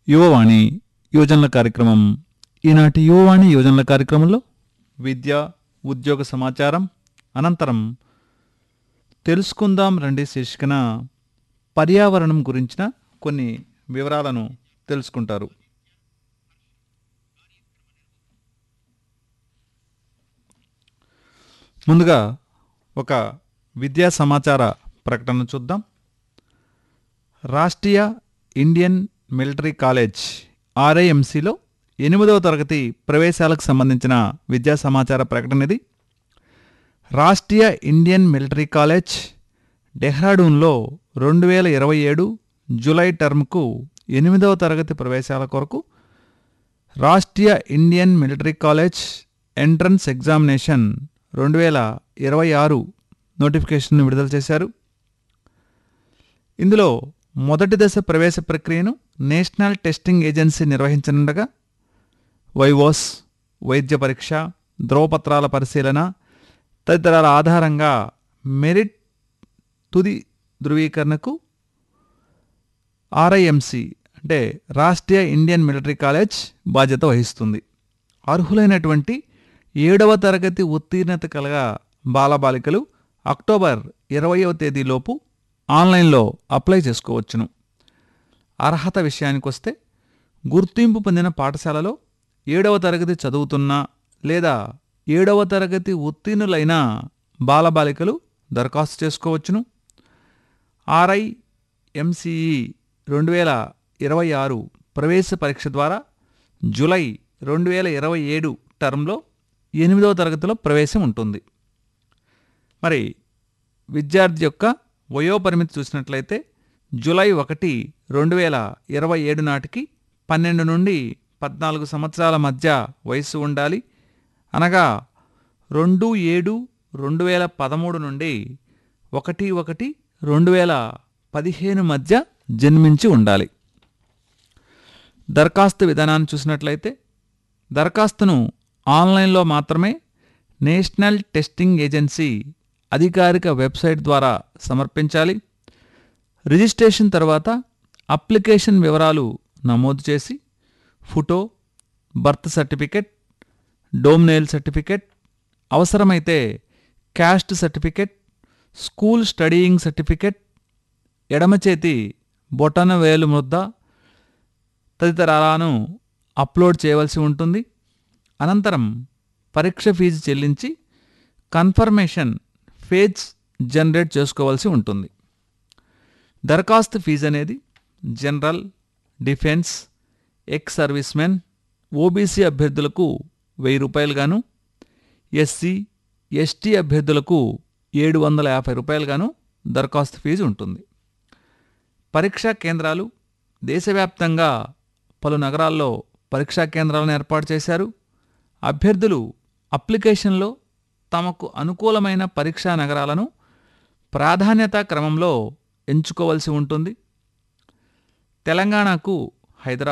యువవాణి యువజనుల కార్యక్రమం ఈనాటి యువవాణి యువజనుల కార్యక్రమంలో విద్య ఉద్యోగ సమాచారం అనంతరం తెలుసుకుందాం రండి శీర్షికన పర్యావరణం గురించిన కొన్ని వివరాలను తెలుసుకుంటారు ముందుగా ఒక విద్యా సమాచార ప్రకటన చూద్దాం రాష్ట్రీయ ఇండియన్ మిలిటరీ కాలేజ్ ఆర్ఐఎంసీలో ఎనిమిదవ తరగతి ప్రవేశాలకు సంబంధించిన విద్యా సమాచార ప్రకటన ఇది రాష్ట్రీయ ఇండియన్ మిలిటరీ కాలేజ్ డెహ్రాడూన్లో రెండు వేల ఇరవై ఏడు జూలై టర్మ్కు ఎనిమిదవ తరగతి ప్రవేశాల కొరకు Rashtriya Indian military college entrance examination రెండు వేల ఇరవై ఆరు నోటిఫికేషన్ను విడుదల చేశారు ఇందులో మొదటి దశ ప్రవేశ ప్రక్రియను నేషనల్ టెస్టింగ్ ఏజెన్సీ నిర్వహించనుండగా వైవోస్ వైద్య పరీక్ష ధ్రువపత్రాల పరిశీలన తదితరాల ఆధారంగా మెరిట్ తుది ధృవీకరణకు ఆర్ఐఎంసి అంటే రాష్ట్రీయ ఇండియన్ మిలిటరీ కాలేజ్ బాధ్యత వహిస్తుంది అర్హులైనటువంటి ఏడవ తరగతి ఉత్తీర్ణత కలగా బాలబాలికలు అక్టోబర్ ఇరవయవ తేదీలోపు ఆన్లైన్లో అప్లై చేసుకోవచ్చును అర్హత విషయానికొస్తే గుర్తింపు పొందిన పాఠశాలలో ఏడవ తరగతి చదువుతున్న లేదా ఏడవ తరగతి ఉత్తీర్ణులైన బాలబాలికలు దరఖాస్తు చేసుకోవచ్చును ఆర్ఐ ఎంసీఈ రెండు వేల ఇరవై ఆరు ప్రవేశ పరీక్ష ద్వారా జూలై రెండు వేల ఇరవై ఏడు టర్మ్లో ఎనిమిదవ తరగతిలో ప్రవేశం ఉంటుంది మరి విద్యార్థి యొక్క వయోపరిమితి చూసినట్లయితే జూలై ఒకటి రెండు వేల ఇరవై ఏడు నాటికి పన్నెండు నుండి పద్నాలుగు సంవత్సరాల మధ్య వయస్సు ఉండాలి అనగా రెండు ఏడు రెండు వేల పదమూడు నుండి ఒకటి ఒకటి రెండు వేల పదిహేను మధ్య జన్మించి ఉండాలి దరఖాస్తు విధానాన్ని చూసినట్లయితే దరఖాస్తును ఆన్లైన్లో మాత్రమే నేషనల్ టెస్టింగ్ ఏజెన్సీ అధికారిక వెబ్సైట్ ద్వారా సమర్పించాలి రిజిస్ట్రేషన్ తర్వాత అప్లికేషన్ వివరాలు నమోదు చేసి photo birth certificate domicile certificate అవసరమైతే caste certificate school studying certificate ఎడమ చేతి బొటన వేలు ముద్ద తదితరాలను అప్లోడ్ చేయవలసి ఉంటుంది అనంతరం పరీక్ష ఫీజు చెల్లించి కన్ఫర్మేషన్ ఫేజ్ జనరేట్ చేసుకోవాల్సి ఉంటుంది దరఖాస్తు ఫీజు అనేది general defence ex servicemen OBC అభ్యర్థులకు వెయ్యి రూపాయలుగాను ఎస్సీ ఎస్టీ అభ్యర్థులకు ఏడు వందల యాభై రూపాయలుగాను దరఖాస్తు ఫీజు ఉంటుంది పరీక్షా కేంద్రాలు దేశవ్యాప్తంగా పలు నగరాల్లో పరీక్షా కేంద్రాలను ఏర్పాటు చేశారు అభ్యర్థులు అప్లికేషన్లో తమకు అనుకూలమైన పరీక్షా నగరాలను ప్రాధాన్యతా క్రమంలో ఎంచుకోవలసి ఉంటుంది తెలంగాణకు హైదరాబాద్